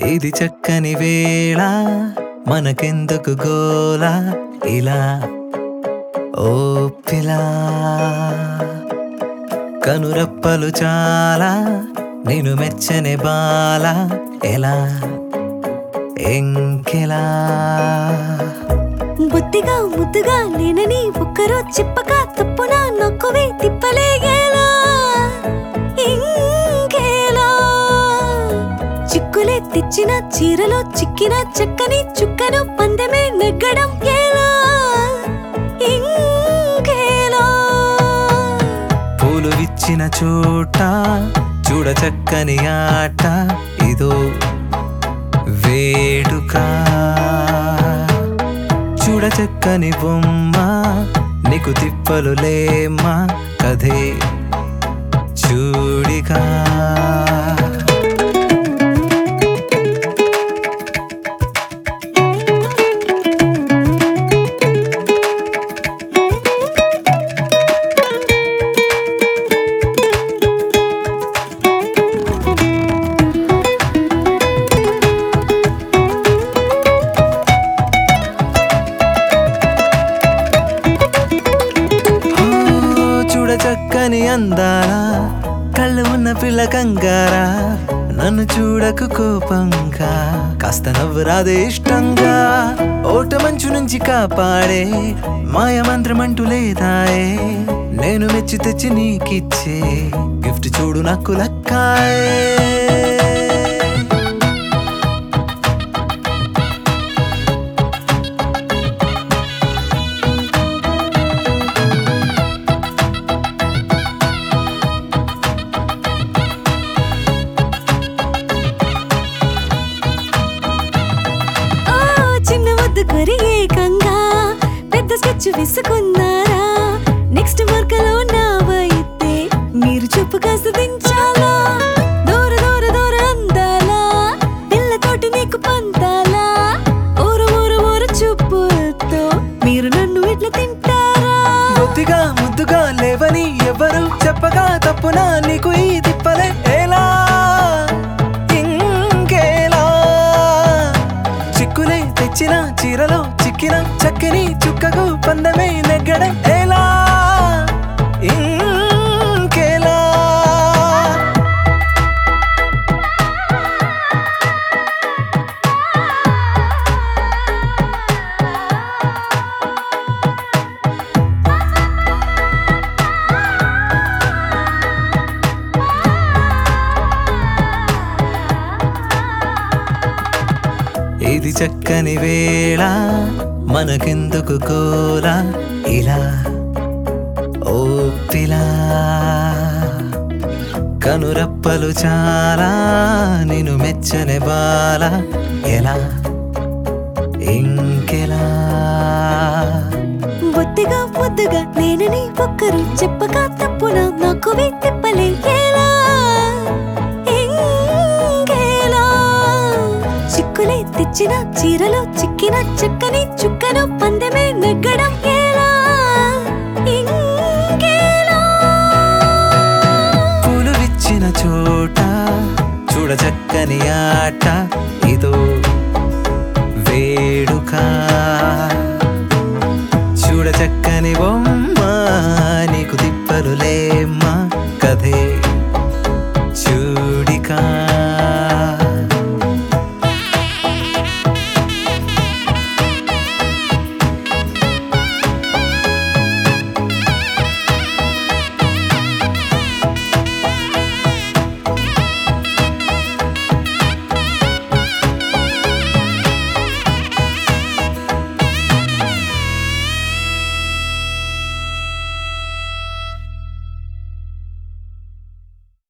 ఇది చక్కని వేళ మనకెందుకు గోల ఇలా ఓ పిలా కనురప్పలు చాలా నేను మెచ్చని బాల ఎలా ఎంకెలా బుద్ధిగా ముద్దుగా నేనని ఒక్కరో చెప్పక తప్పున నొక్కవే తిప్పలేగేలా ఇంకేలా చిక్కులే తెచ్చిన చీరలో చిక్కిన చక్కని చుక్కను పందెమే నెగ్గడం ఎలా ఇంకేలా పూలు విచ్చిన చోట చూడ చక్కని ఆట ఇదో వేడుక చూడ చక్కని బొమ్మ నీకు తిప్పలు లేమ్మా కథే చూడిగా ఓ, చూడ చక్కని అందారా కళ్ళు ఉన్న పిల్ల కంగారా నన్ను చూడకు కోపంగా కాస్త నవ్వు రాదే ఇష్టంగా ఓట మంచు నుంచి కాపాడే మాయ మంత్రం అంటూ లేదాయే నేను మెచ్చి తెచ్చి నీకిచ్చే గిఫ్ట్ చూడు నాకు లక్కాయే ఓ చిన్న వద్దు కొరి ఏకంగా పెద్ద స్కెచ్ విసుకున్నారా నెక్స్ట్ వర్కలో నా వైతే మీరు చెప్పు కాస్త దించాలా దూర దూర దూర అందాలా పిల్లతోటి నీకు పంతాలా ఊరు ఊరు ఊరు చూపులతో మీరు నన్ను ఇట్లా తింటారా బొత్తిగా ముద్దుగా లేవని ఎవరు చెప్పగా తప్పునా నీకు ఈ తిప్పలే ఎలా ఇంకేలా చిక్కులే తెచ్చిన చీరలో చిక్కిన చక్కని చుక్కకు పందమే నెగ్గడం ఎలా ఇంకేలా ఇది చక్కని వేళ మనకెందుకు కోల ఇలా ఓ పిలా కనురప్పలు చాలా నేను మెచ్చని బాల ఎలా ఇంకెలా బొత్తిగా ముద్దుగా నేనని ఒక్కరు చెప్పక తప్పున నాకు తిప్పలే ఎలా ఇంకేలా చిక్కులే తెచ్చిన చీరలో చిక్కిన చక్కని చుక్కను పందెమే నెగ్గడం ఎలా ఇంకేలా పూలు విచ్చిన చోట చూడ చక్కని ఆట ఇదో వేడుక చూడ చక్కని బొమ్మ నీకు తిప్పలు లే